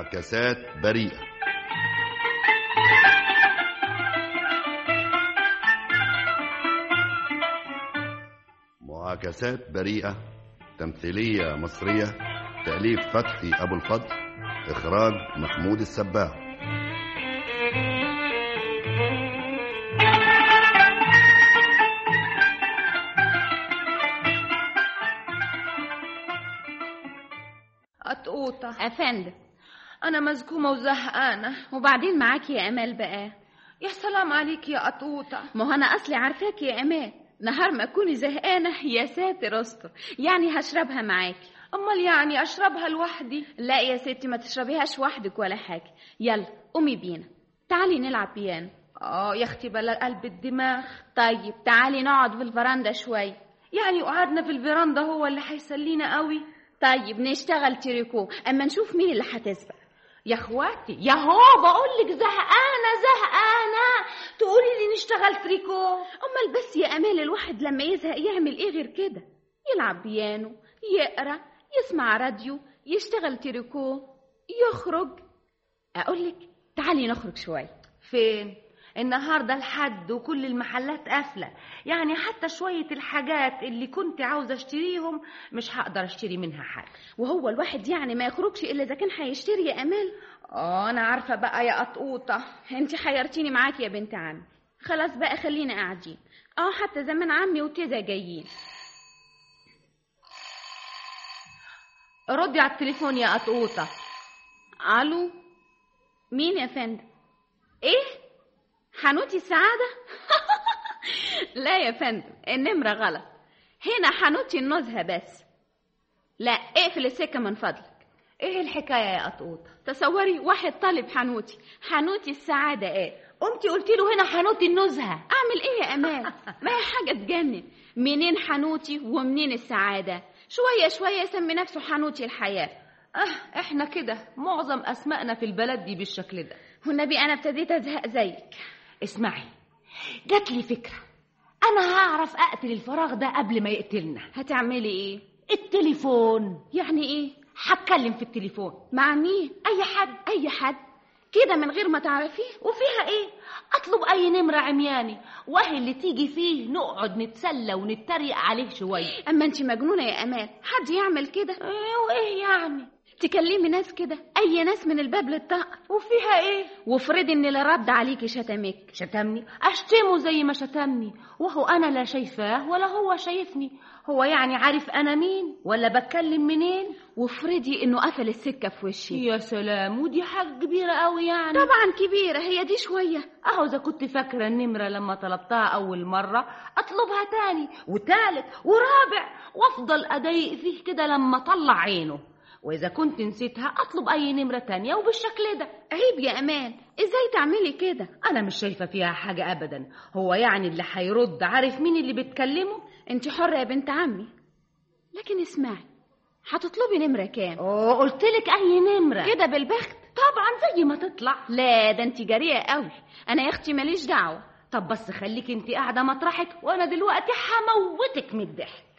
معاكسات بريئة معاكسات بريئة تمثيلية مصرية تأليف فتحي أبو الفضل إخراج محمود السباع قطقوطة افندم أنا مزكومة وزهقانة وبعدين معاكي يا امال بقى يا سلام عليك يا قطوطة ما هو انا اصلي عارفاكي يا امال نهار ما اكوني زهقانه يا ساتر استر يعني هشربها معاكي أمال يعني أشربها لوحدي لا يا ستي ما تشربيهاش وحدك ولا حاجه يلا قومي بينا تعالي نلعب بيانو آه يا أختي بلا قلب الدماغ طيب تعالي نقعد في الفرندا شويه يعني قعدنا في الفيراندا هو اللي هيسلينا قوي طيب نشتغل تريكو اما نشوف مين اللي هتسبق يا اخواتي يا هو بقول لك زهقانه زهقانه تقولي لي نشتغل تريكو امال بس يا امال الواحد لما يزهق يعمل ايه غير كده يلعب بيانو يقرا يسمع راديو يشتغل تريكو يخرج اقول لك تعالي نخرج شويه فين النهارده الحد وكل المحلات قافله يعني حتى شويه الحاجات اللي كنت عاوزه اشتريهم مش هقدر اشتري منها حاجه وهو الواحد يعني ما يخرجش الا اذا كان هيشتري يا امال اه انا عارفه بقى يا قطقوطه انت حيرتيني معاكي يا بنت عمي خلاص بقى خلينا قاعدين اه حتى زمان عمي وتيزا جايين ردي على التليفون يا قطقوطه الو مين يا فندم ايه حانوتي السعاده لا يا فندم النمره غلط هنا حانوتي النزهه بس لا اقفل السكه من فضلك ايه الحكايه يا قطقوطه تصوري واحد طالب حانوتي حانوتي السعاده ايه قمتي قلتي له هنا حانوتي النزهه اعمل ايه يا امان ما هي حاجه تجنن منين حانوتي ومنين السعاده شويه شويه يسمي نفسه حانوتي الحياه اه احنا كده معظم اسمائنا في البلد دي بالشكل ده والنبي انا ابتديت ازهق زيك اسمعي جات لي فكره انا هعرف اقتل الفراغ ده قبل ما يقتلنا هتعملي ايه التليفون يعني ايه هتكلم في التليفون مع مين اي حد اي حد كده من غير ما تعرفيه وفيها ايه اطلب اي نمره عمياني وهي اللي تيجي فيه نقعد نتسلى ونتريق عليه شويه اما انت مجنونه يا امال حد يعمل كده ايه وايه يعني تكلمي ناس كده اي ناس من الباب للطاقه وفيها ايه وافرضي ان اللي رد عليكي شتمك شتمني اشتمه زي ما شتمني وهو انا لا شايفاه ولا هو شايفني هو يعني عارف انا مين ولا بتكلم منين وافرضي انه قفل السكه في وشي يا سلام ودي حاجه كبيره قوي يعني طبعا كبيره هي دي شويه اهو اذا كنت فاكره النمره لما طلبتها اول مره اطلبها تاني وتالت ورابع وافضل اضايق فيه كده لما اطلع عينه واذا كنت نسيتها اطلب اي نمره تانية وبالشكل ده عيب يا امان ازاي تعملي كده انا مش شايفه فيها حاجه ابدا هو يعني اللي هيرد عارف مين اللي بيتكلمه انت حره يا بنت عمي لكن اسمعي هتطلبي نمره كام اه قلت لك اي نمره كده بالبخت طبعا زي ما تطلع لا ده انت جريئه قوي انا يا اختي ماليش دعوه طب بس خليك انت قاعده مطرحك وانا دلوقتي هموتك من الضحك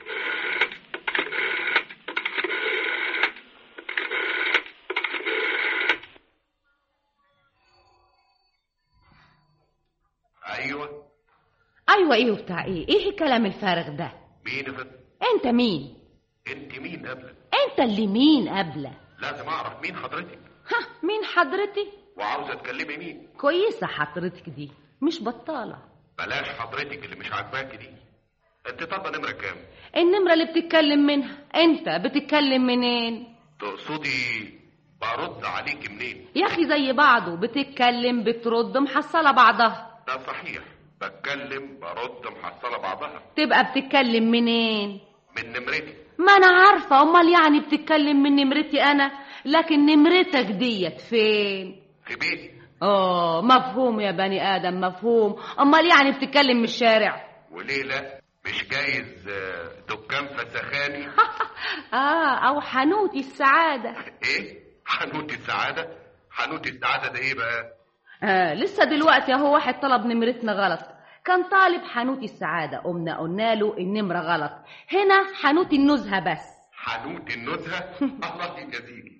أيوة ايوه ايه وبتاع ايه ايه الكلام الفارغ ده مين يا فندم؟ انت مين أنت مين قبلك؟ انت اللي مين قبله لازم أعرف مين حضرتك ها مين حضرتي وعاوزة تكلمي مين؟ كويسه حضرتك دي مش بطاله بلاش حضرتك اللي مش عاجباكي دي أنت طالبة نمرة كام؟ النمره اللي بتتكلم منها انت بتتكلم منين تقصدي برد عليكي منين؟ يا اخي زي بعضه بتتكلم بترد محصله بعضها ده صحيح بتكلم برد محصلة بعضها تبقى بتتكلم منين من نمرتي ما انا عارفه امال يعني بتتكلم من نمرتي انا لكن نمرتك ديت فين في بيتي اه مفهوم يا بني ادم مفهوم امال يعني بتتكلم من الشارع وليه لا؟ مش جايز آه، دكان فسخاني اه او حانوتي السعاده ايه؟ حانوت السعادة؟ حانوت السعادة ده ايه بقى؟ آه لسه دلوقتي اهو واحد طلب نمرتنا غلط كان طالب حانوتي السعاده قمنا قلنا له النمره غلط هنا حانوتي النزهه بس حانوت النزهة؟ الله يجازيكي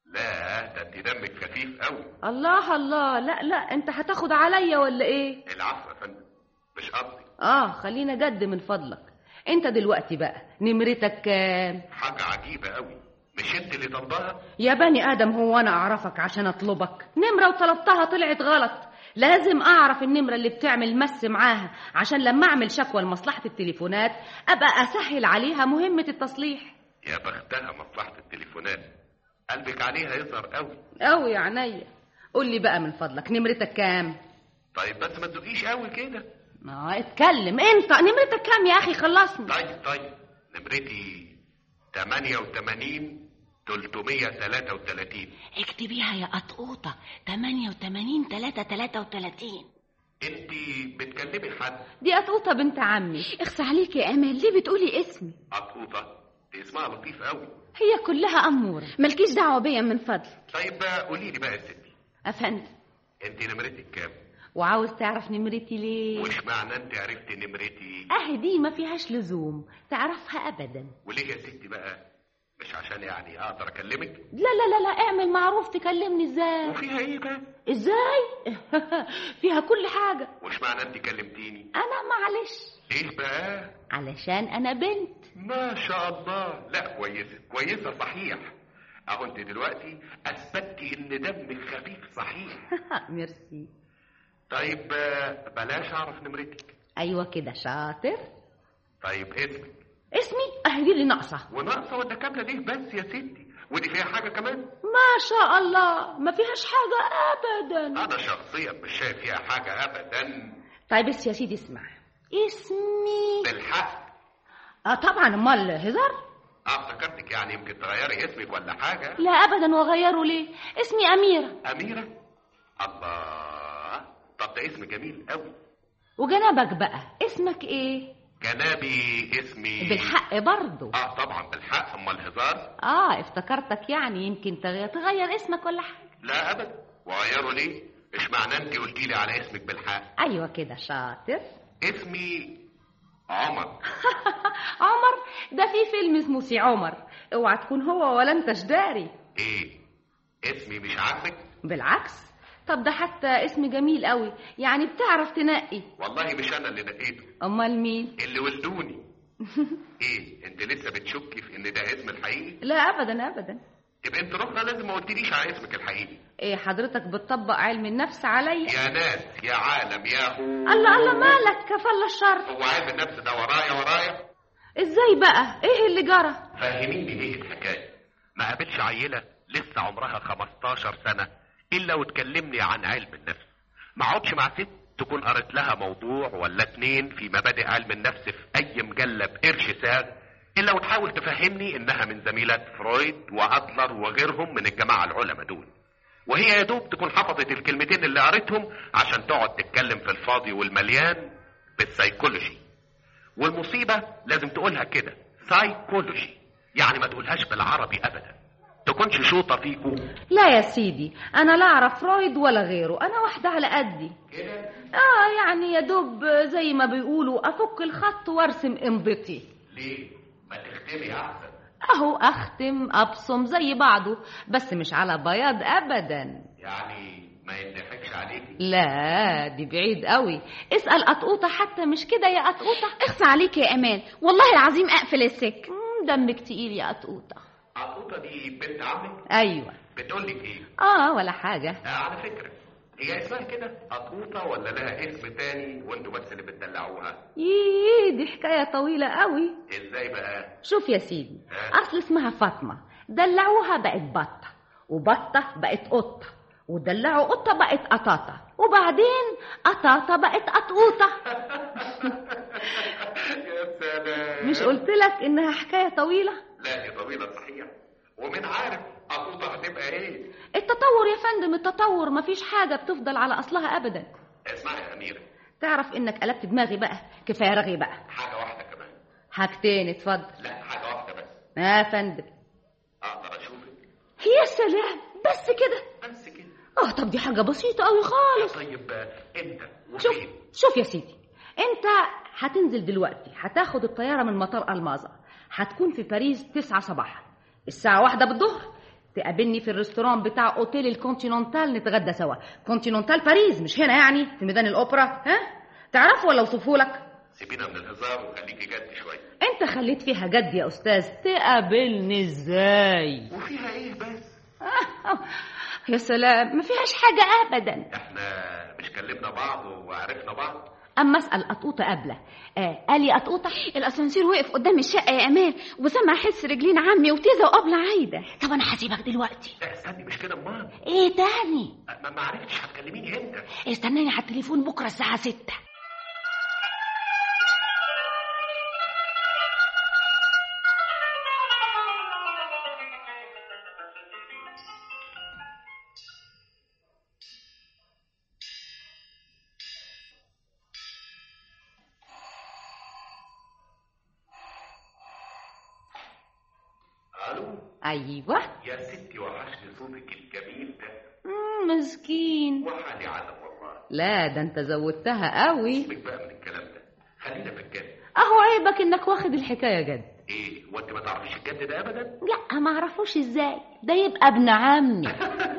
لا ده انت دمك خفيف قوي الله الله لا لا انت هتاخد عليا ولا ايه العفو يا فندم مش قصدي اه خلينا جد من فضلك انت دلوقتي بقى نمرتك كام حاجة عجيبة قوي مش انت اللي طلبها يا بني ادم هو انا اعرفك عشان اطلبك نمره وطلبتها طلعت غلط لازم اعرف النمره اللي بتعمل مس معاها عشان لما اعمل شكوى لمصلحه التليفونات ابقى اسهل عليها مهمه التصليح يا بختها مصلحة التليفونات قلبك عليها يظهر قوي قوي يا عينيا قول لي بقى من فضلك نمرتك كام طيب بس ما تدقيش قوي كده ما اتكلم انت نمرتك كام يا اخي خلصني طيب طيب نمرتي 88 333 اكتبيها يا قطقوطه 88 3 33 انت بتكلمي حد دي قطقوطه بنت عمي اخس عليك يا امال ليه بتقولي اسمي قطوطة دي اسمها لطيف قوي هي كلها اموره مالكيش دعوه بيا من فضل طيب بقى قولي لي بقى يا ستي افندم انت نمرتك كام وعاوز تعرف نمرتي ليه وش معنى انت عرفتي نمرتي اه دي ما فيهاش لزوم تعرفها ابدا وليه يا ستي بقى مش عشان يعني اقدر اكلمك لا لا لا لا اعمل معروف تكلمني ازاي وفيها ايه بقى ازاي فيها كل حاجه وش معنى انت كلمتيني انا معلش ايه بقى علشان انا بنت ما شاء الله لا كويسه كويسه صحيح اهو انت دلوقتي اثبتي ان دمك خفيف صحيح ميرسي طيب آه، بلاش اعرف نمرتك ايوه كده شاطر طيب اسمك اسمي اهي دي اللي ناقصه وناقصه ولا كامله ليه بس يا ستي ودي فيها حاجه كمان ما شاء الله ما فيهاش حاجه ابدا انا شخصيا مش شايف فيها حاجه ابدا طيب بس يا سيدي اسمع اسمي بالحق اه طبعا امال هزار اه افتكرتك يعني يمكن تغيري اسمك ولا حاجه لا ابدا واغيره ليه اسمي اميره اميره الله طب ده اسم جميل قوي وجنبك بقى اسمك ايه جنابي اسمي بالحق برضه اه طبعا بالحق امال هزار اه افتكرتك يعني يمكن تغير, تغير اسمك ولا حاجه لا ابدا وغيره ليه ايش معنى انت قلتي لي على اسمك بالحق ايوه كده شاطر اسمي عمر عمر ده في فيلم اسمه سي عمر اوعى تكون هو ولا انت داري ايه اسمي مش عاجبك بالعكس طب ده حتى اسم جميل قوي يعني بتعرف تنقي والله مش انا اللي نقيته امال مين اللي ولدوني ايه انت لسه بتشكي في ان ده اسم الحقيقي لا ابدا ابدا يبقى انت رخرة لازم ما قلتليش على اسمك الحقيقي ايه حضرتك بتطبق علم النفس عليا يا ناس يا عالم يا هو الله الله مالك كفل الشر هو علم النفس ده ورايا ورايا ازاي بقى ايه اللي جرى فهميني ايه الحكايه ما قابلش عيله لسه عمرها 15 سنه الا وتكلمني عن علم النفس ما اقعدش مع ست تكون قرت لها موضوع ولا اتنين في مبادئ علم النفس في اي مجله بقرش ساغ الا وتحاول تفهمني انها من زميلات فرويد وادلر وغيرهم من الجماعه العلماء دول وهي يا دوب تكون حفظت الكلمتين اللي قريتهم عشان تقعد تتكلم في الفاضي والمليان بالسيكولوجي والمصيبة لازم تقولها كده سايكولوجي يعني ما تقولهاش بالعربي أبدا تكونش شوطة فيكو لا يا سيدي انا لا اعرف فرويد ولا غيره انا واحده على قدي كده اه يعني يا دوب زي ما بيقولوا افك الخط وارسم امضتي ليه ما تختمي أحسن اهو اختم ابصم زي بعضه بس مش على بياض ابدا يعني ما يضحكش عليكي لا دي بعيد قوي اسال قطقوطه حتى مش كده يا قطقوطه اخس عليك يا امان والله العظيم اقفل السك مم، دمك تقيل يا قطقوطه عطوطة دي بنت عمك ايوه بتقول لك ايه اه ولا حاجه آه على فكرة هي اسمها كده قطوطة ولا لها اسم تاني وانتوا بس اللي بتدلعوها ييه دي حكايه طويله قوي ازاي بقى شوف يا سيدي آه. اصل اسمها فاطمه دلعوها بقت بطه وبطه بقت قطه ودلعوا قطه بقت قطاطه وبعدين قطاطه بقت قطقوطه يا سلام مش قلت لك انها حكايه طويله لا هي طويلة صحيح ومن عارف قطوطة هتبقى ايه التطور يا فندم التطور مفيش حاجه بتفضل على اصلها ابدا اسمعي يا أميرة تعرف انك قلبت دماغي بقى كفايه رغي بقى حاجة واحدة كمان حاجتين اتفضل لا حاجة واحدة بس يا فندم أقدر أشوفك يا سلام بس كده بس كده اه طب دي حاجه بسيطه قوي خالص طيب آه، انت شوف وفين شوف يا سيدي انت هتنزل دلوقتي هتاخد الطياره من مطار الماظة هتكون في باريس تسعة صباحا الساعة واحدة بالظهر تقابلني في الريستوران بتاع اوتيل الكونتيننتال نتغدى سوا كونتيننتال باريس مش هنا يعني في ميدان الاوبرا ها تعرفه ولا اوصفه لك سيبينا من الهزار وخليكي جد شويه انت خليت فيها جد يا استاذ تقابلني ازاي وفيها ايه بس يا سلام ما فيهاش حاجه ابدا احنا مش كلمنا بعض وعرفنا بعض اما اسال قطوطه قبله آه قال لي قطوطه الاسانسير وقف قدام الشقه يا امال وسمع حس رجلين عمي وتيزه وقبله عايده طب انا هسيبك دلوقتي لا استني مش كده امال ايه تاني ما ما عرفتش هتكلميني امتى استناني على التليفون بكره الساعه ستة الو ايوه يا ستي وحشني صوتك الجميل ده مم، مسكين وحالي علم والله لا ده انت زودتها قوي سيبك بقى من الكلام ده خلينا في الجد اهو عيبك انك واخد الحكايه جد ايه وانت ما تعرفيش الجد ده ابدا لا ما اعرفوش ازاي ده يبقى ابن عمي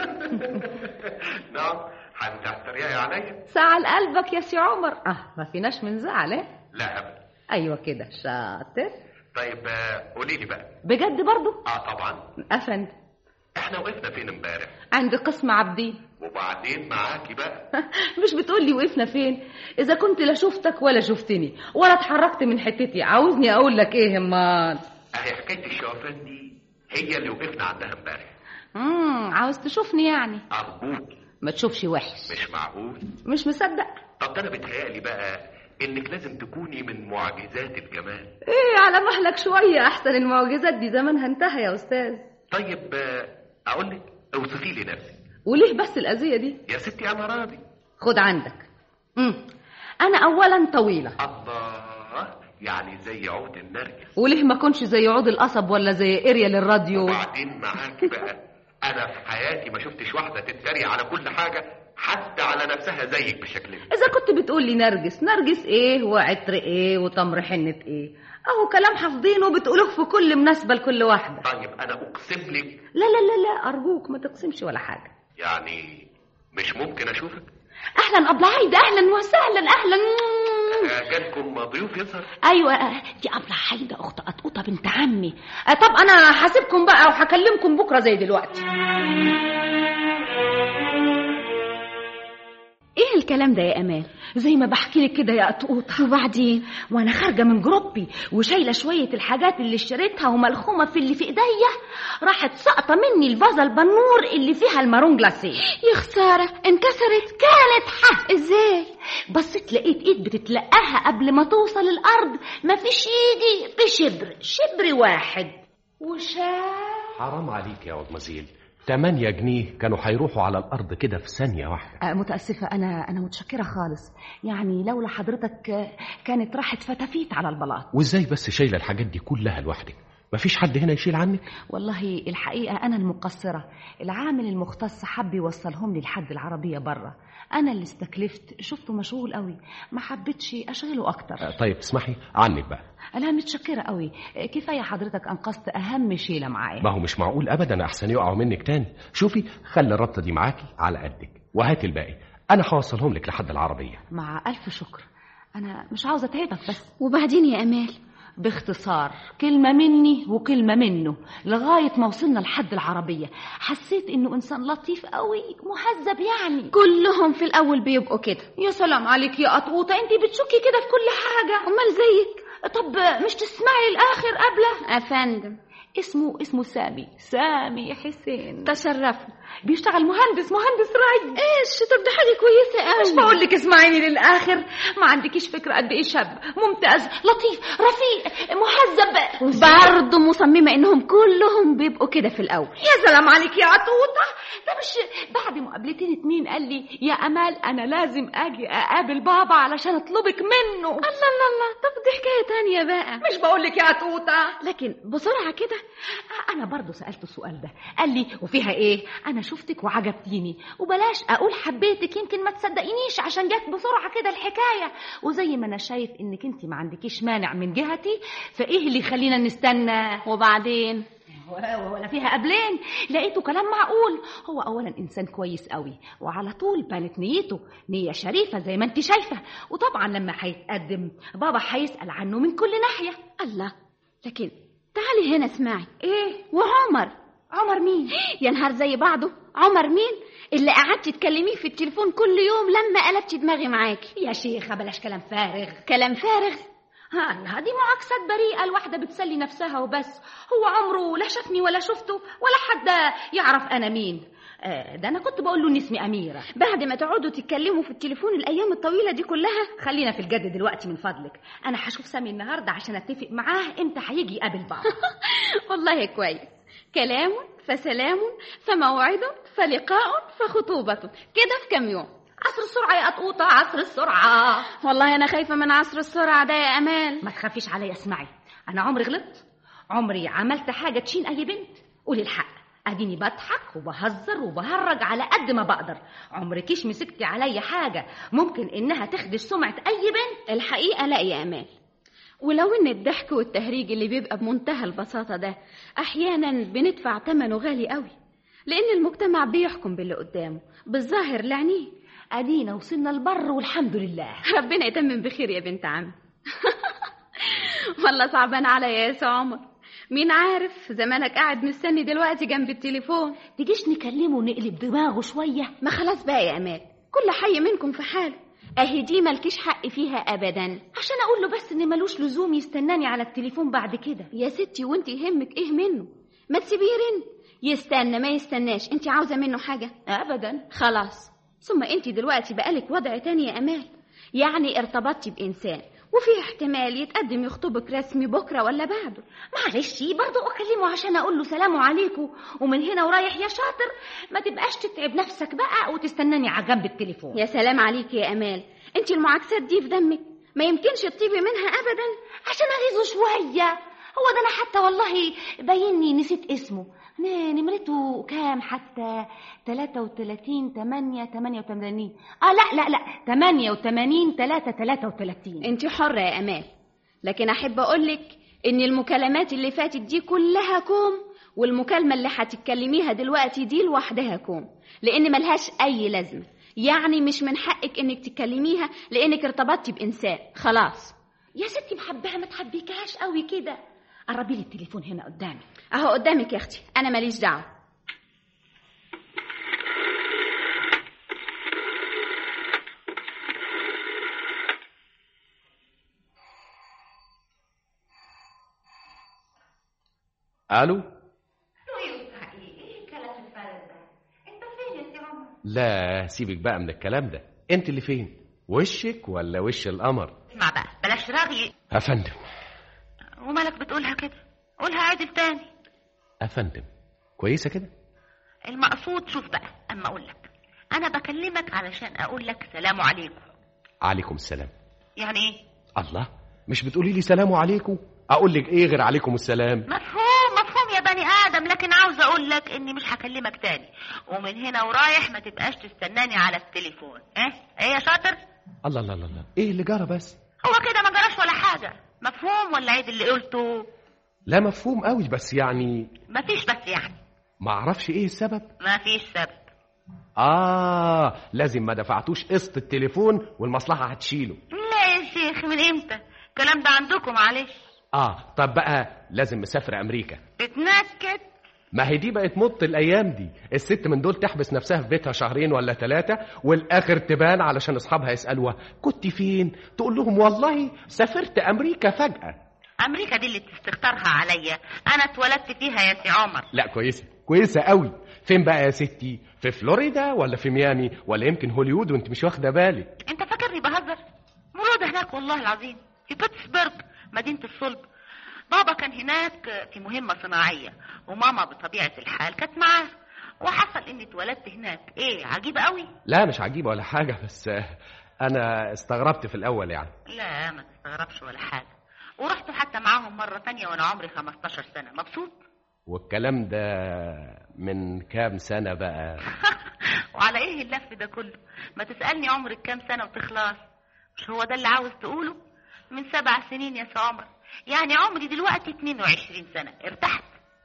نعم حتى تريقي عليا زعل قلبك يا سي عمر اه ما فيناش من زعل إيه؟ لا ابدا ايوه كده شاطر طيب آه، قولي لي بقى بجد برضو اه طبعا افند احنا وقفنا فين امبارح عند قسم عابدين وبعدين معاكي بقى مش بتقولي وقفنا فين اذا كنت لا شفتك ولا شفتني ولا اتحركت من حتتي عاوزني اقول لك ايه امال اهي حكايه الشوفان دي هي اللي وقفنا عندها امبارح امم عاوز تشوفني يعني ارجوك ما تشوفش وحش مش معقول مش مصدق طب ده انا بتهيألي بقى انك لازم تكوني من معجزات الجمال ايه على مهلك شويه احسن المعجزات دي زمانها انتهى يا استاذ طيب آه، اقول لك اوصفي لي نفسك وليه بس الاذيه دي يا ستي انا راضي خد عندك امم انا اولا طويله الله يعني زي عود النرجس وليه ما كنش زي عود القصب ولا زي اريال الراديو وبعدين معاكي بقى انا في حياتي ما شفتش واحده تتريق على كل حاجه حتى على نفسها زيك بشكل اذا كنت بتقول لي نرجس نرجس ايه وعطر ايه وتمر حنه ايه اهو كلام حافظينه بتقولوه في كل مناسبه لكل واحده طيب انا اقسم لك لا لا لا لا ارجوك ما تقسمش ولا حاجه يعني مش ممكن اشوفك اهلا ابله عايده اهلا وسهلا اهلا آه، جالكم ضيوف يظهر ايوه آه، دي ابله عايده اخت قطقطه بنت عمي آه، طب انا هسيبكم بقى وهكلمكم بكره زي دلوقتي ايه الكلام ده يا امال زي ما بحكي لك كده يا قطقوطه وبعدين وانا خارجه من جروبي وشايله شويه الحاجات اللي اشتريتها وملخومه في اللي في ايديا راحت ساقطه مني الفازه البنور اللي فيها المارون جلاسيه يا خساره انكسرت كانت حق ازاي بصيت لقيت ايد بتتلقاها قبل ما توصل الارض مفيش ايدي بشبر شبر واحد وشاف حرام عليك يا مزيل 8 جنيه كانوا هيروحوا على الارض كده في ثانيه واحده آه، متأسفة أنا أنا متشكرة خالص يعني لولا حضرتك آه، كانت راحت فتافيت على البلاط وازاي بس شايله الحاجات دي كلها لوحدك مفيش حد هنا يشيل عنك والله الحقيقة أنا المقصرة العامل المختص حب يوصلهم لي لحد العربية برا أنا اللي استكلفت شفته مشغول قوي ما حبيتش أشغله أكتر آه، طيب اسمحي عنك بقى أنا متشكرة قوي كفاية حضرتك أنقذت أهم شيلة معايا ما هو مش معقول ابدا احسن يقعوا منك تاني شوفي خلي الربطه دي معاكي على قدك وهاتي الباقي انا هوصلهم لك لحد العربيه مع ألف شكر أنا مش عاوزة أتعبك بس وبعدين يا امال باختصار كلمة مني وكلمة منه لغاية ما وصلنا لحد العربية حسيت إنه إنسان لطيف قوي مهذب يعني كلهم في الاول بيبقوا كده يا سلام عليك يا قطوطة انت بتشكي كده في كل حاجة امال زيك طب مش تسمعي الآخر قبله افندم اسمه اسمه سامي سامي حسين تشرفنا بيشتغل مهندس مهندس ري ايش طب ده حاجه كويسه قوي مش بقول لك اسمعيني للآخر ما عندكيش فكرة قد إيه شاب ممتاز لطيف رفيق مهذب برضه مصممه انهم كلهم بيبقوا كده في الاول يا سلام عليك يا عطوطة ده مش بعد مقابلتين اتنين قال لي يا أمال أنا لازم أجي أقابل بابا علشان أطلبك منه الله الله الله طب دي حكايه تانية بقى مش بقول لك يا عطوطة لكن بسرعه كده أنا برضو سألته السؤال ده قال لي وفيها إيه أنا شفتك وعجبتيني وبلاش أقول حبيتك يمكن ما تصدقينيش عشان جت بسرعة كده الحكاية وزي ما أنا شايف إنك أنت ما عندكيش مانع من جهتي فإيه اللي يخلينا نستنى وبعدين و- ولا فيها قبلين لقيته كلام معقول هو اولا انسان كويس قوي وعلى طول بانت نيته نيه شريفه زي ما انت شايفه وطبعا لما هيتقدم بابا هيسال عنه من كل ناحيه الله لكن تعالي هنا اسمعي ايه وعمر عمر مين يا نهار زي بعضه عمر مين اللي قعدتي تكلميه في التليفون كل يوم لما قلبتي دماغي معاكي يا شيخه بلاش كلام فارغ كلام فارغ ها الله دي معاكسات بريئه الواحده بتسلي نفسها وبس هو عمره لا شافني ولا شفته ولا حد يعرف انا مين آه، ده انا كنت بقول له اني اسمي اميره بعد ما تقعدوا تتكلموا في التليفون الايام الطويله دي كلها خلينا في الجد دلوقتي من فضلك انا هشوف سامي النهارده عشان اتفق معاه امتى هيجي يقابل بعض والله كويس كلام فسلام فموعد فلقاء فخطوبة كده في كام يوم عصر السرعه يا قطوطه عصر السرعه والله أنا خايفة من عصر السرعة ده يا أمال ما تخافيش عليا اسمعي انا عمري غلطت عمري عملت حاجه تشين اي بنت قولي الحق اديني بضحك وبهزر وبهرج على قد ما بقدر عمركيش مسكتي عليا حاجه ممكن انها تخدش سمعه اي بنت الحقيقة لا يا أمال ولو إن الضحك والتهريج اللي بيبقى بمنتهى البساطة ده أحيانا بندفع ثمنه غالي قوي لأن المجتمع بيحكم باللي قدامه بالظاهر لعينيه ادينا وصلنا البر والحمد لله ربنا يتمم بخير يا بنت عم والله صعبان عليا يا سي عمر مين عارف زمانك قاعد مستني دلوقتي جنب التليفون تجيش نكلمه ونقلب دماغه شويه ما خلاص بقى يا امال كل حي منكم في حاله اهي دي مالكيش حق فيها ابدا عشان اقول له بس ان ملوش لزوم يستناني على التليفون بعد كده يا ستي وانت يهمك ايه منه ما تسيبيه يرن يستنى ما يستناش انت عاوزه منه حاجه ابدا خلاص ثم انت دلوقتي بقالك وضع تاني يا امال يعني ارتبطتي بانسان وفي احتمال يتقدم يخطبك رسمي بكره ولا بعده معلش برضه اكلمه عشان اقول له سلام عليكم ومن هنا ورايح يا شاطر ما تبقاش تتعب نفسك بقى وتستناني على جنب التليفون يا سلام عليك يا امال انت المعاكسات دي في دمك ما يمكنش تطيبي منها ابدا عشان اغيظه شويه هو ده انا حتى والله باينني نسيت اسمه ن- نمرته كام حتى 33 8 88 اه لا لا لا 88 3 33 انت حرة يا امال لكن احب اقولك ان المكالمات اللي فاتت دي كلها كوم والمكالمة اللي هتتكلميها دلوقتي دي لوحدها كوم لان ملهاش اي لازمة يعني مش من حقك انك تكلميها لانك ارتبطتي بانسان خلاص يا ستي محبها ما تحبيكهاش قوي كده قربي لي التليفون هنا قدامي اهو قدامك يا اختي انا ماليش دعوة الو ايه الكلام الفارغ ده انت فين يا سي عمر لا سيبك بقى من الكلام ده انت اللي فين وشك ولا وش القمر اسمع بقى بلاش رغي افندم ومالك بتقولها كده قولها عادل تاني افندم كويسه كده المقصود شوف بقى اما اقول لك انا بكلمك علشان اقول لك سلام عليكم عليكم السلام يعني ايه الله مش بتقولي لي سلام عليكم اقول لك ايه غير عليكم السلام مفهوم مفهوم يا بني ادم لكن عاوز اقول لك اني مش هكلمك تاني ومن هنا ورايح ما تبقاش تستناني على التليفون ايه ايه يا شاطر الله الله الله الله ايه اللي جرى بس هو كده ما جراش ولا حاجه مفهوم ولا عيد اللي قلته لا مفهوم قوي بس يعني مفيش بس يعني ما اعرفش ايه السبب مفيش سبب اه لازم ما دفعتوش قسط التليفون والمصلحه هتشيله لا يا شيخ من امتى الكلام ده عندكم معلش اه طب بقى لازم مسافر امريكا بتنكد ما هي دي بقت مط الايام دي الست من دول تحبس نفسها في بيتها شهرين ولا ثلاثه والاخر تبان علشان اصحابها يسالوها كنت فين تقول لهم والله سافرت امريكا فجاه امريكا دي اللي تستختارها عليا انا اتولدت فيها يا سي عمر لا كويسه كويسه قوي فين بقى يا ستي في فلوريدا ولا في ميامي ولا يمكن هوليوود وانت مش واخده بالك انت فاكرني بهزر مولودة هناك والله العظيم في بيتسبرج مدينة الصلب بابا كان هناك في مهمة صناعية وماما بطبيعة الحال كانت معاه وحصل اني اتولدت هناك ايه عجيب قوي لا مش عجيبه ولا حاجه بس آه، انا استغربت في الاول يعني لا ما تستغربش ولا حاجة ورحت حتى معاهم مرة تانية وانا عمري 15 سنة مبسوط والكلام ده من كام سنه بقى وعلى ايه اللف ده كله ما تسألني عمرك كام سنة وتخلص مش هو ده اللي عاوز تقوله من سبع سنين يا سي عمر يعني عمري دلوقتي 22 سنة ارتحت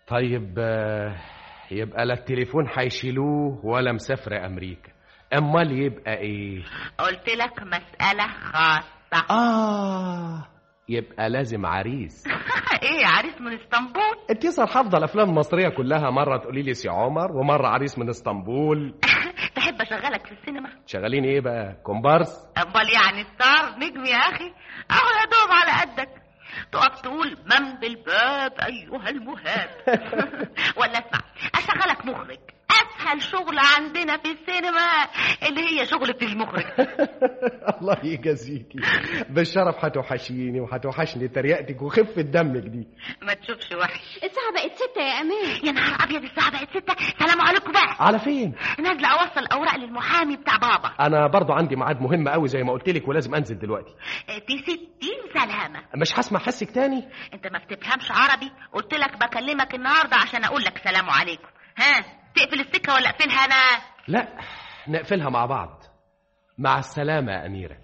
طيب آه، يبقى لا التليفون هيشيلوه ولا مسافرة أمريكا أمال يبقى إيه؟ قلت لك مسألة خاصة آه يبقى لازم عريس ايه عريس من اسطنبول انت يظهر حافظه الافلام المصريه كلها مره تقولي لي سي عمر ومره عريس من اسطنبول تحب اشغلك في السينما شغالين ايه بقى كومبارس امال يعني ستار نجم يا اخي اهو يا دوب على قدك تقف تقول من بالباب ايها المهاب ولا اسمع اشغلك مخرج اسهل شغل عندنا في السينما اللي هي شغلة المخرج الله يجازيكي بالشرف هتوحشيني وهتوحشني تريقتك وخفه دمك دي ما تشوفش وحش الساعة بقت ستة يا أمال يا نهار ابيض الساعه بقت ستة سلام عليكم بقى على فين نازله اوصل اوراق للمحامي بتاع بابا انا برضو عندي ميعاد مهم قوي زي ما قلت لك ولازم انزل دلوقتي في ستين سلامه مش هسمع حسك تاني انت ما بتفهمش عربي قلت لك بكلمك النهارده عشان اقول لك سلام عليكم ها تقفل السكه ولا اقفلها انا لا نقفلها مع بعض مع السلامه يا اميره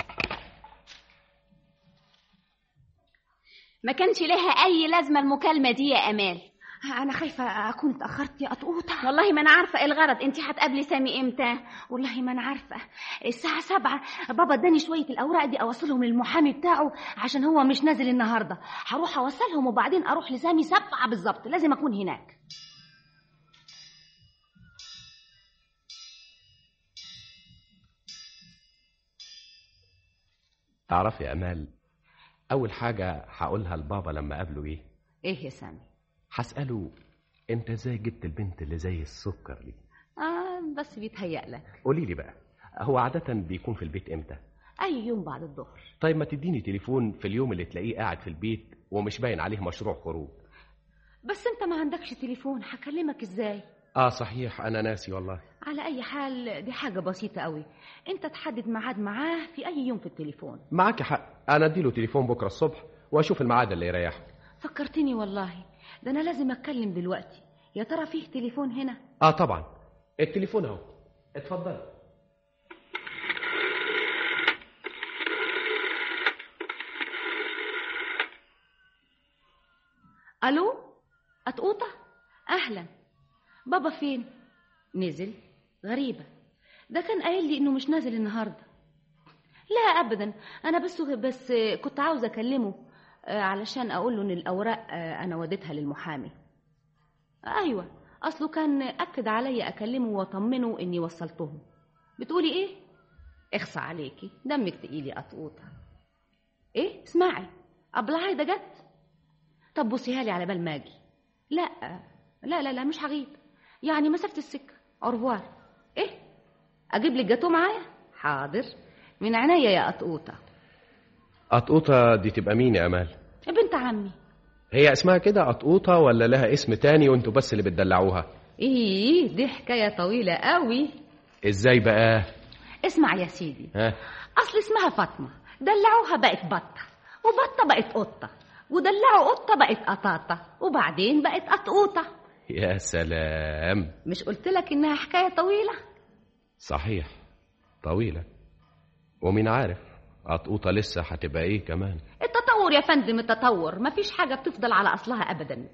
ما كانش لها أي لازمة المكالمة دي يا أمال انا خايفه اكون اتاخرت يا قطوطه والله ما أنا عارفة إيه الغرض أنت هتقابلي سامي إمتى والله ما انا عارفه الساعه سبعة بابا اداني شويه الاوراق دي اوصلهم للمحامي بتاعه عشان هو مش نازل النهارده هروح اوصلهم وبعدين اروح لسامي سبعة بالظبط لازم اكون هناك تعرفي يا امال اول حاجه هقولها لبابا لما اقابله ايه ايه يا سامي هساله انت ازاي جبت البنت اللي زي السكر دي اه بس بيتهيأ لك قولي لي بقى هو عاده بيكون في البيت امتى اي يوم بعد الظهر طيب ما تديني تليفون في اليوم اللي تلاقيه قاعد في البيت ومش باين عليه مشروع خروج بس انت ما عندكش تليفون هكلمك ازاي اه صحيح انا ناسي والله على اي حال دي حاجه بسيطه قوي انت تحدد ميعاد معاه في اي يوم في التليفون معاك حق انا اديله تليفون بكره الصبح واشوف الميعاد اللي يريحه فكرتني والله ده انا لازم اتكلم دلوقتي يا ترى فيه تليفون هنا اه طبعا التليفون اهو اتفضل الو قطوطه اهلا بابا فين نزل غريبه ده كان قايل لي انه مش نازل النهارده لا ابدا انا بس بس كنت عاوزه اكلمه آه، علشان اقول له ان الاوراق آه، انا وديتها للمحامي ايوه اصله كان اكد عليا اكلمه واطمنه اني وصلتهم بتقولي ايه اخصى عليكي دمك تقيلي قطوطه ايه اسمعي ابلعي ده جت طب بصيها لي على بال ما اجي لا لا لا لا مش هغيب يعني مسافه السكه اورفوار ايه اجيب لك جاتو معايا حاضر من عينيا يا قطوطه قطقوطه دي تبقى مين يا امال يا بنت عمي هي اسمها كده قطقوطه ولا لها اسم تاني وانتوا بس اللي بتدلعوها ايه دي حكايه طويله قوي ازاي بقى اسمع يا سيدي ها اصل اسمها فاطمه دلعوها بقت بطه وبطه بقت قطه ودلعوا قطه بقت قطاطه وبعدين بقت قطقوطه يا سلام مش قلت لك انها حكايه طويله صحيح طويله ومين عارف قطقوطه لسه هتبقى ايه كمان التطور يا فندم التطور مفيش حاجه بتفضل على اصلها ابدا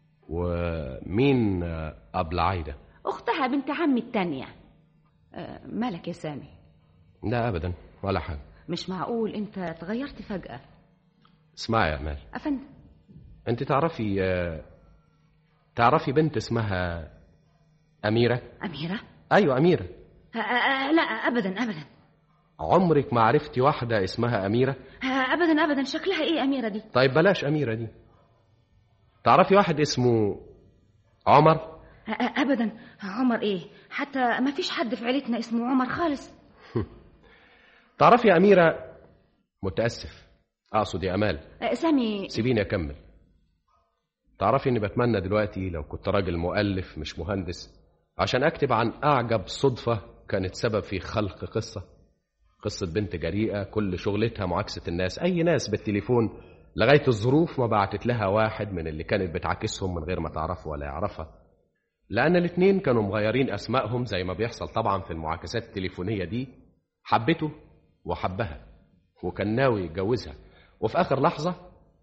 ومين آه، ابله عايده اختها بنت عمي التانية آه، مالك يا سامي لا ابدا ولا حاجه مش معقول انت اتغيرت فجاه اسمعي يا امال افندم انت تعرفي آه، تعرفي بنت اسمها اميره اميره ايوه اميره آه، آه، لا ابدا ابدا عمرك ما عرفتي واحده اسمها اميره آه، ابدا ابدا شكلها ايه اميره دي طيب بلاش اميره دي تعرفي واحد اسمه عمر آه، آه، ابدا عمر ايه حتى ما فيش حد في عيلتنا اسمه عمر خالص تعرفي يا اميره متاسف اقصد يا امال آه، سامي سيبيني اكمل تعرفي اني بتمنى دلوقتي لو كنت راجل مؤلف مش مهندس عشان اكتب عن اعجب صدفه كانت سبب في خلق قصه قصه بنت جريئه كل شغلتها معاكسه الناس اي ناس بالتليفون لغايه الظروف ما بعتت لها واحد من اللي كانت بتعاكسهم من غير ما تعرفه ولا يعرفها لان الاتنين كانوا مغيرين اسمائهم زي ما بيحصل طبعا في المعاكسات التليفونيه دي حبته وحبها وكان ناوي يتجوزها وفي اخر لحظه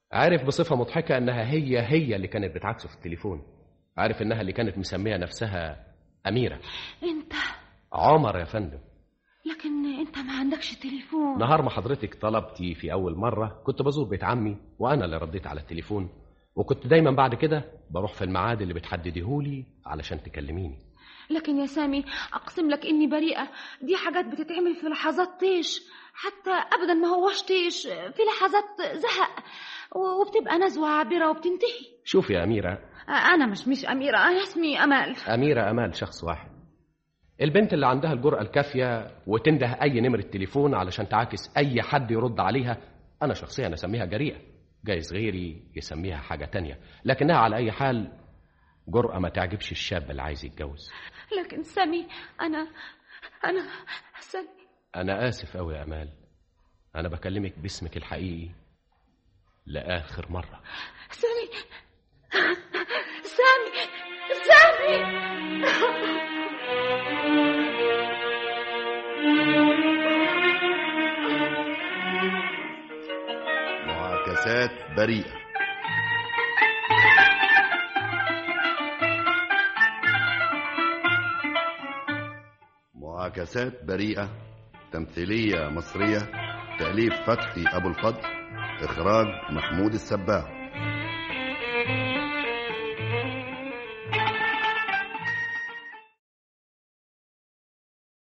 عارف بصفة مضحكة أنها هي هي اللي كانت بتعكسه في التليفون عارف أنها اللي كانت مسمية نفسها أميرة انت عمر يا فندم لكن انت ما عندكش تليفون نهار ما حضرتك طلبتي في أول مرة كنت بزور بيت عمي وأنا اللي رديت على التليفون وكنت دايما بعد كده بروح في الميعاد اللي بتحدديهولي علشان تكلميني لكن يا سامي اقسم لك اني بريئه دي حاجات بتتعمل في لحظات طيش حتى ابدا ما هوش طيش في لحظات زهق و- وبتبقى نزوه عابره وبتنتهي شوف يا أميرة انا مش مش اميره انا اسمي امال أميرة أمال شخص واحد البنت اللي عندها الجرأة الكافية وتنده أي نمرة تليفون علشان تعاكس أي حد يرد عليها أنا شخصيا أسميها جريئة جايز غيري يسميها حاجة تانية لكنها على أي حال جرأة ما تعجبش الشاب اللي عايز يتجوز لكن سامي انا انا سامي أنا آسف أوي يا أمال أنا بكلمك باسمك الحقيقي لآخر مرة سامي سامي سامي معاكسات بريئة معاكسات بريئة تمثيلية مصرية تأليف فتحي أبو الفضل إخراج محمود السباع